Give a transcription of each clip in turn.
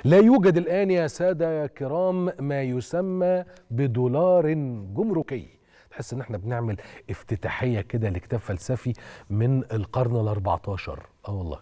لا يوجد الآن يا سادة كرام ما يسمى بدولار جمركي تحس ان احنا بنعمل افتتاحية كده لكتاب فلسفي من القرن ال 14 اه والله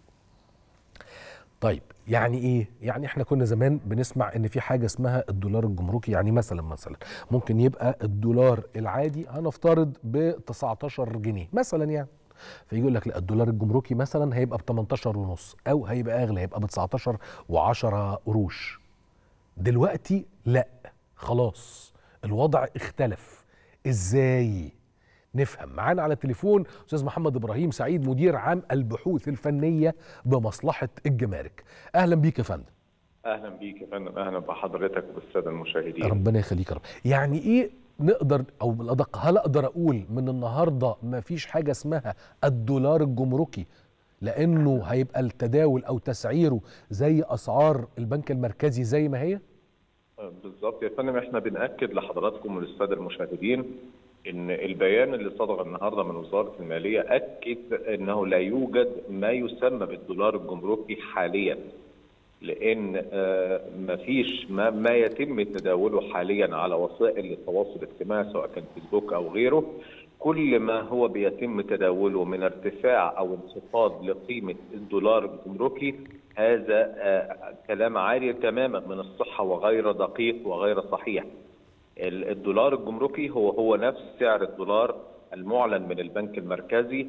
طيب يعني ايه يعني احنا كنا زمان بنسمع ان في حاجه اسمها الدولار الجمركي يعني مثلا مثلا ممكن يبقى الدولار العادي هنفترض ب 19 جنيه مثلا يعني فيجي يقول لك لا الدولار الجمركي مثلا هيبقى ب 18 ونص او هيبقى اغلى هيبقى ب 19 و10 قروش دلوقتي لا خلاص الوضع اختلف ازاي نفهم معانا على التليفون استاذ محمد ابراهيم سعيد مدير عام البحوث الفنيه بمصلحه الجمارك اهلا بيك يا فندم اهلا بيك يا فندم اهلا بحضرتك وبالساده المشاهدين ربنا يخليك يا رب يعني ايه نقدر او بالادق هل اقدر اقول من النهارده ما فيش حاجه اسمها الدولار الجمركي لانه هيبقى التداول او تسعيره زي اسعار البنك المركزي زي ما هي بالظبط يا فندم احنا بناكد لحضراتكم وللساده المشاهدين ان البيان اللي صدر النهارده من وزاره الماليه اكد انه لا يوجد ما يسمى بالدولار الجمركي حاليا لان ما فيش ما, ما يتم تداوله حاليا على وسائل التواصل الاجتماعي سواء كان فيسبوك او غيره كل ما هو بيتم تداوله من ارتفاع او انخفاض لقيمه الدولار الجمركي هذا كلام عالي تماما من الصحه وغير دقيق وغير صحيح. الدولار الجمركي هو هو نفس سعر الدولار المعلن من البنك المركزي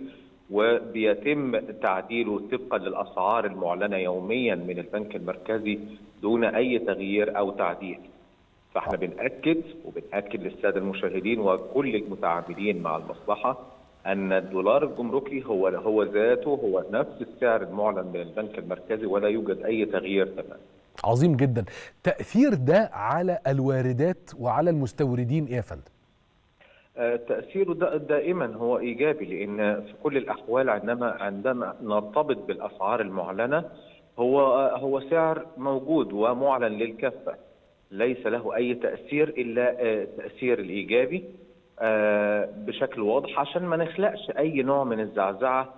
وبيتم تعديله طبقا للاسعار المعلنه يوميا من البنك المركزي دون اي تغيير او تعديل. فاحنا بناكد وبناكد للساده المشاهدين وكل المتعاملين مع المصلحه ان الدولار الجمركي هو هو ذاته هو نفس السعر المعلن من البنك المركزي ولا يوجد اي تغيير تماما. عظيم جدا تأثير ده على الواردات وعلى المستوردين ايه يا فندم؟ تأثيره دا دائما هو إيجابي لأن في كل الأحوال عندما عندما نرتبط بالأسعار المعلنة هو هو سعر موجود ومعلن للكافة ليس له أي تأثير إلا التأثير الإيجابي بشكل واضح عشان ما نخلقش أي نوع من الزعزعة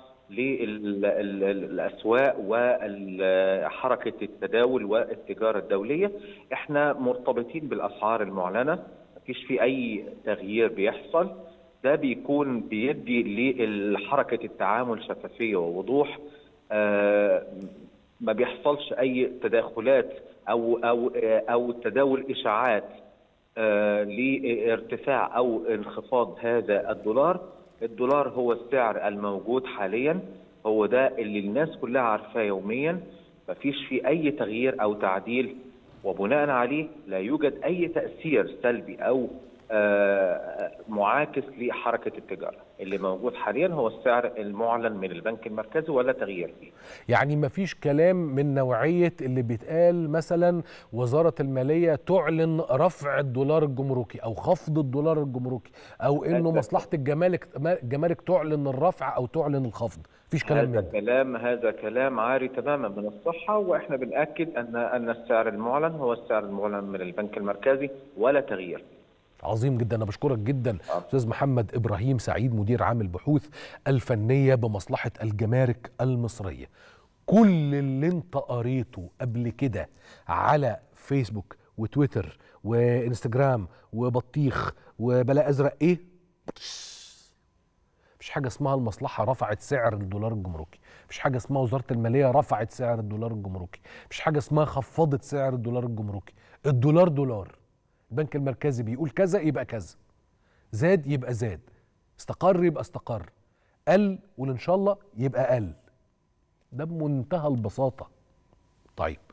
للاسواق وحركه التداول والتجاره الدوليه احنا مرتبطين بالاسعار المعلنه مفيش في اي تغيير بيحصل ده بيكون بيدي لحركه التعامل شفافيه ووضوح ما بيحصلش اي تداخلات او او او تداول اشاعات لارتفاع او انخفاض هذا الدولار الدولار هو السعر الموجود حاليا هو ده اللي الناس كلها عارفاه يوميا مفيش فيه اي تغيير او تعديل وبناء عليه لا يوجد اي تاثير سلبي او معاكس لحركه التجاره اللي موجود حاليا هو السعر المعلن من البنك المركزي ولا تغيير فيه يعني مفيش كلام من نوعيه اللي بيتقال مثلا وزاره الماليه تعلن رفع الدولار الجمركي او خفض الدولار الجمركي او انه مصلحه الجمارك الجمارك تعلن الرفع او تعلن الخفض مفيش كلام هذا منه كلام هذا كلام عاري تماما من الصحه واحنا بناكد ان ان السعر المعلن هو السعر المعلن من البنك المركزي ولا تغيير عظيم جدا انا بشكرك جدا استاذ محمد ابراهيم سعيد مدير عام البحوث الفنيه بمصلحه الجمارك المصريه كل اللي انت قريته قبل كده على فيسبوك وتويتر وانستجرام وبطيخ وبلاء ازرق ايه مفيش حاجه اسمها المصلحه رفعت سعر الدولار الجمركي مفيش حاجه اسمها وزاره الماليه رفعت سعر الدولار الجمركي مفيش حاجه اسمها خفضت سعر الدولار الجمركي الدولار دولار البنك المركزي بيقول كذا يبقى كذا زاد يبقى زاد استقر يبقى استقر قل وان شاء الله يبقى قل ده بمنتهى البساطه طيب